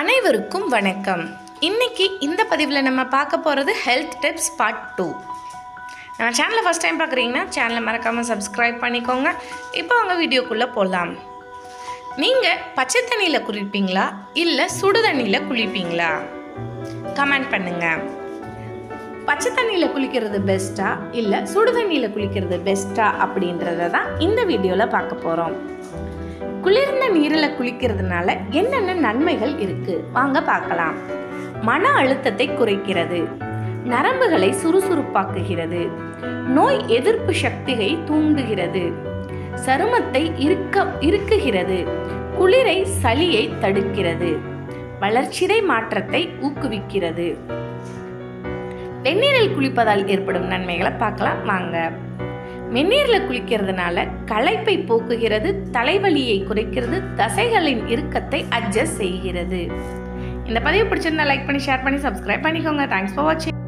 அனைவருக்கும் வணக்கம் இன்னைக்கு இந்த பதிவில் நம்ம பார்க்க போகிறது ஹெல்த் டிப்ஸ் பார்ட் டூ நம்ம சேனலை ஃபஸ்ட் டைம் பார்க்குறீங்கன்னா சேனலை மறக்காமல் சப்ஸ்கிரைப் பண்ணிக்கோங்க இப்போ அவங்க வீடியோக்குள்ளே போகலாம் நீங்கள் பச்சை தண்ணியில் குளிப்பீங்களா இல்லை சுடு தண்ணியில் குளிப்பீங்களா கமெண்ட் பண்ணுங்கள் பச்சை தண்ணியில் குளிக்கிறது பெஸ்ட்டா இல்லை சுடு தண்ணியில் குளிக்கிறது பெஸ்ட்டா அப்படின்றத தான் இந்த வீடியோவில் பார்க்க போகிறோம் குளிர்ந்த நீரில் குளிக்கிறதுனால என்னென்ன நன்மைகள் இருக்கு வாங்க பார்க்கலாம் மன அழுத்தத்தை குறைக்கிறது நரம்புகளை சுறுசுறுப்பாக்குகிறது நோய் எதிர்ப்பு சக்தியை தூண்டுகிறது சருமத்தை இருக்க இருக்குகிறது குளிரை சளியை தடுக்கிறது வளர்ச்சிதை மாற்றத்தை ஊக்குவிக்கிறது வெந்நீரில் குளிப்பதால் ஏற்படும் நன்மைகளை பார்க்கலாம் வாங்க வெந்நீரில் குளிக்கிறதுனால களைப்பை போக்குகிறது தலைவலியை குறைக்கிறது தசைகளின் இறுக்கத்தை அட்ஜஸ்ட் செய்கிறது இந்த பதிவு பிடிச்சிருந்தா லைக் பண்ணி ஷேர் பண்ணி சப்ஸ்கிரைப் பண்ணிக்கோங்க தேங்க்ஸ் ஃபார் வாட்சிங்